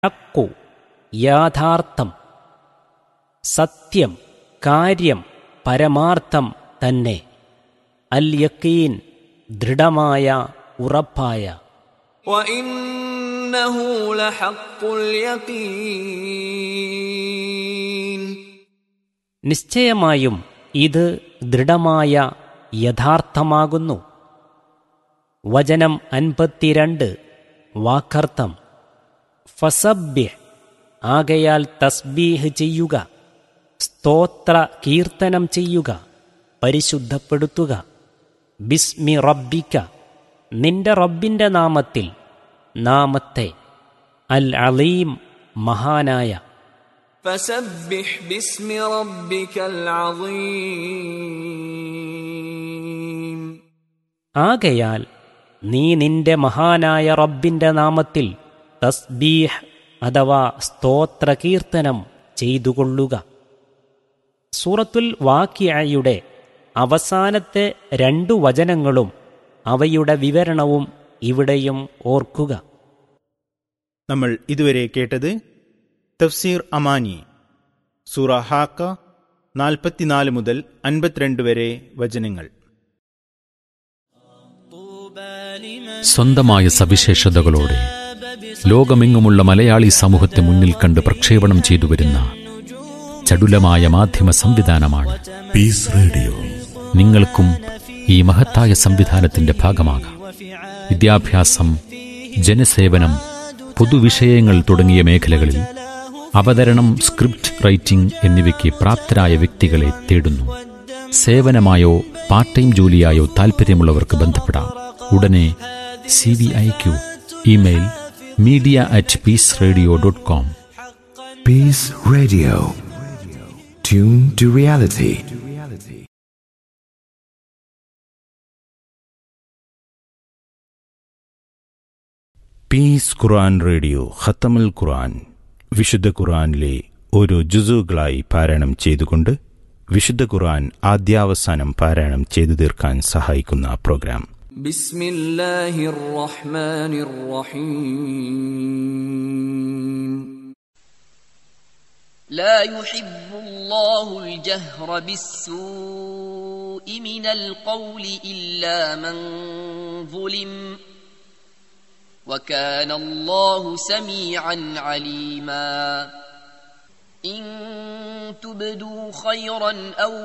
ഹക്കു യാഥാർത്ഥം സത്യം കാര്യം പരമാർത്ഥം തന്നെ അൽ യക്കീൻ ദൃഢമായ ഉറപ്പായ وإنه لحق اليقين നിശ്ചയമായും ഇത് ദൃഢമായ യഥാർത്ഥമാകുന്നു വചനം അൻപത്തിരണ്ട് വാക്കർത്ഥം ഫസബ്യ് ആകയാൽ തസ്ബീഹ് ചെയ്യുക സ്തോത്ര കീർത്തനം ചെയ്യുക പരിശുദ്ധപ്പെടുത്തുക ബിസ്മി റബ്ബിക്ക നിന്റെ റബ്ബിന്റെ നാമത്തിൽ നാമത്തെ അൽ അലീം മഹാനായ فسبح باسم ربك العظيم ആകയാൽ നീ നിന്റെ മഹാനായ റബ്ബിന്റെ നാമത്തിൽ തസ്ബീഹ് അഥവാ സ്തോത്രകീർത്തനം ചെയ്തുകൊള്ളുക സൂറത്തുൽ വാക്കിയയുടെ അവസാനത്തെ രണ്ടു വചനങ്ങളും അവയുടെ വിവരണവും ഇവിടെയും ഓർക്കുക നമ്മൾ ഇതുവരെ കേട്ടത് തഫ്സീർ അമാനി സൂറ ഹാക്ക നാൽപ്പത്തിനാല് മുതൽ അൻപത്തിരണ്ട് വരെ വചനങ്ങൾ സ്വന്തമായ സവിശേഷതകളോടെ ലോകമെങ്ങുമുള്ള മലയാളി സമൂഹത്തെ മുന്നിൽ കണ്ട് പ്രക്ഷേപണം ചെയ്തു വരുന്ന ചടുലമായ മാധ്യമ സംവിധാനമാണ് പീസ് റേഡിയോ നിങ്ങൾക്കും ഈ മഹത്തായ സംവിധാനത്തിന്റെ ഭാഗമാകാം വിദ്യാഭ്യാസം ജനസേവനം പൊതുവിഷയങ്ങൾ തുടങ്ങിയ മേഖലകളിൽ അവതരണം സ്ക്രിപ്റ്റ് റൈറ്റിംഗ് എന്നിവയ്ക്ക് പ്രാപ്തരായ വ്യക്തികളെ തേടുന്നു സേവനമായോ പാർട്ട് ടൈം ജോലിയായോ താൽപ്പര്യമുള്ളവർക്ക് ബന്ധപ്പെടാം ഉടനെ C V I Q email media at peace radio dot com peace radio tune to reality peace Quran radio ഖത്തമുൽ ഖുർആൻ വിശുദ്ധ ഖുർആനിലെ ഓരോ ജുസുകളായി പാരായണം ചെയ്തുകൊണ്ട് വിശുദ്ധ ഖുർആൻ ആദ്യാവസാനം പാരായണം ചെയ്തു തീർക്കാൻ സഹായിക്കുന്ന പ്രോഗ്രാം بسم الله الرحمن الرحيم لا يحب الله الجهر بالسوء من القول إلا من ظلم وكان الله سميعا عليما إن تبدوا خيرا أو